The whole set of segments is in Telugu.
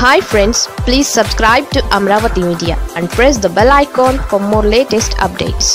hi friends please subscribe to Amaravati media and press the bell icon for more latest updates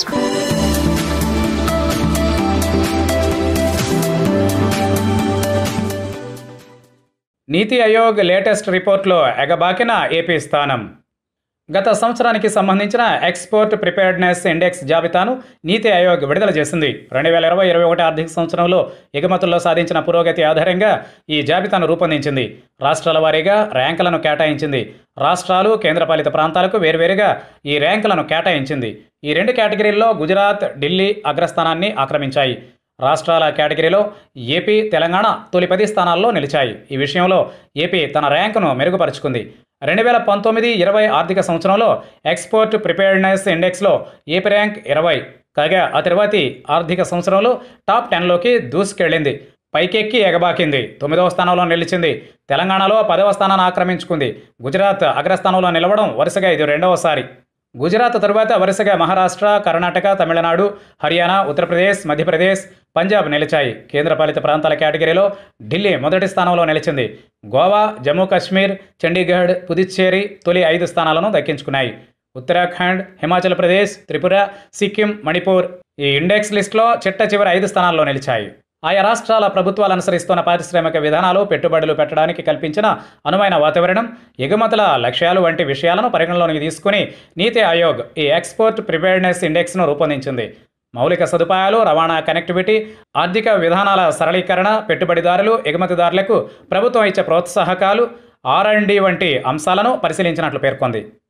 NITI Aayog latest రిపోర్ట్లో ఎగబాకిన ఏపీ స్థానం గత సంవత్సరానికి సంబంధించిన ఎక్స్పోర్ట్ ప్రిపేర్డ్నెస్ ఇండెక్స్ జాబితాను నీతి ఆయోగ్ విడుదల చేసింది రెండు వేల ఇరవై ఇరవై ఒకటి ఆర్థిక సంవత్సరంలో ఎగుమతుల్లో సాధించిన పురోగతి ఆధారంగా ఈ జాబితాను రూపొందించింది రాష్ట్రాల వారీగా ర్యాంకులను కేటాయించింది రాష్ట్రాలు కేంద్రపాలిత ప్రాంతాలకు వేర్వేరుగా ఈ ర్యాంకులను కేటాయించింది ఈ రెండు కేటగిరీల్లో గుజరాత్ ఢిల్లీ అగ్రస్థానాన్ని ఆక్రమించాయి రాష్ట్రాల కేటగిరీలో ఏపీ తెలంగాణ తొలి పది స్థానాల్లో నిలిచాయి ఈ విషయంలో ఏపీ తన ర్యాంకును మెరుగుపరుచుకుంది రెండు వేల పంతొమ్మిది ఇరవై ఆర్థిక సంవత్సరంలో ఎక్స్పోర్ట్ ప్రిపేర్డ్నెస్ ఇండెక్స్లో ఏపీ ర్యాంక్ ఇరవై కాగా ఆ తర్వాతి ఆర్థిక సంవత్సరంలో టాప్ టెన్లోకి దూసుకెళ్ళింది పైకెక్కి ఎగబాకింది తొమ్మిదవ స్థానంలో నిలిచింది తెలంగాణలో పదవ స్థానాన్ని ఆక్రమించుకుంది గుజరాత్ అగ్రస్థానంలో నిలవడం వరుసగా ఇది రెండవసారి గుజరాత్ తరువాత వరుసగా మహారాష్ట్ర కర్ణాటక తమిళనాడు హర్యానా ఉత్తరప్రదేశ్ మధ్యప్రదేశ్ పంజాబ్ నిలిచాయి కేంద్రపాలిత ప్రాంతాల కేటగిరీలో ఢిల్లీ మొదటి స్థానంలో నిలిచింది గోవా జమ్మూ కాశ్మీర్ చండీగఢ్ పుదుచ్చేరి తొలి ఐదు స్థానాలను దక్కించుకున్నాయి ఉత్తరాఖండ్ హిమాచల్ ప్రదేశ్ త్రిపుర సిక్కిం మణిపూర్ ఈ ఇండెక్స్ లిస్టులో చిట్ట చివరి ఐదు స్థానాల్లో నిలిచాయి ఆయా రాష్ట్రాల ప్రభుత్వాలు అనుసరిస్తున్న పారిశ్రామిక విధానాలు పెట్టుబడులు పెట్టడానికి కల్పించిన అనువైన వాతావరణం ఎగుమతుల లక్ష్యాలు వంటి విషయాలను పరిగణలోకి తీసుకుని నీతి ఆయోగ్ ఈ ఎక్స్పోర్ట్ ప్రిపేర్డ్నెస్ ఇండెక్స్ను రూపొందించింది మౌలిక సదుపాయాలు రవాణా కనెక్టివిటీ ఆర్థిక విధానాల సరళీకరణ పెట్టుబడిదారులు ఎగుమతిదారులకు ప్రభుత్వం ఇచ్చే ప్రోత్సాహకాలు ఆర్ అండ్ డి వంటి అంశాలను పరిశీలించినట్లు పేర్కొంది